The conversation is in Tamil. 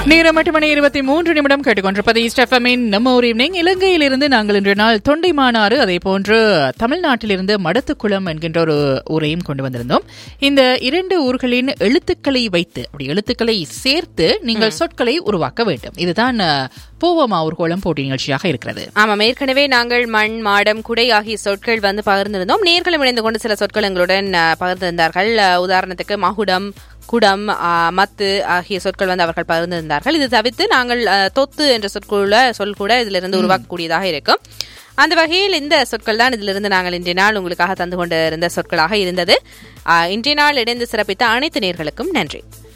நேரம் எட்டு மணி இருபத்தி மூன்று நிமிடம் கேட்டுக்கொண்டிருப்பது ஸ்டெஃபமின் நம்ம ஒரு ஈவினிங் இலங்கையிலிருந்து நாங்கள் இன்று நாள் தொண்டைமானாறு அதே போன்று தமிழ்நாட்டிலிருந்து மடத்துக்குளம் என்கின்ற ஒரு ஊரையும் கொண்டு வந்திருந்தோம் இந்த இரண்டு ஊர்களின் எழுத்துக்களை வைத்து அப்படி எழுத்துக்களை சேர்த்து நீங்கள் சொற்களை உருவாக்க வேண்டும் இதுதான் அஹ், பூவமா ஊர்கோளம் போட்டி நிகழ்ச்சியாக இருக்கிறது ஆமாம் ஏற்கனவே நாங்கள் மண் மாடம் குடை ஆகிய சொற்கள் வந்து பகிர்ந்திருந்தோம் நேர்களும் இணைந்து கொண்டு சில சொற்கள் எங்களுடன் அஹ், பகிர்ந்திருந்தார்கள் அஹ், உதாரணத்துக்கு மகுடம் குடம் அஹ், மத்து ஆகிய சொற்கள் வந்து அவர்கள் பகிர்ந்திருந்தார்கள் இது தவிர்த்து நாங்கள் அஹ், தொத்து என்ற சொற்குள்ள சொல் கூட இதிலிருந்து உருவாக்கக்கூடியதாக இருக்கும் அந்த வகையில் இந்த சொற்கள் தான் இதிலிருந்து நாங்கள் இன்றைய நாள் உங்களுக்காக தந்து கொண்டிருந்த சொற்களாக இருந்தது அஹ், இன்றைய நாள் இணைந்து சிறப்பித்த அனைத்து நேர்களுக்கும் நன்றி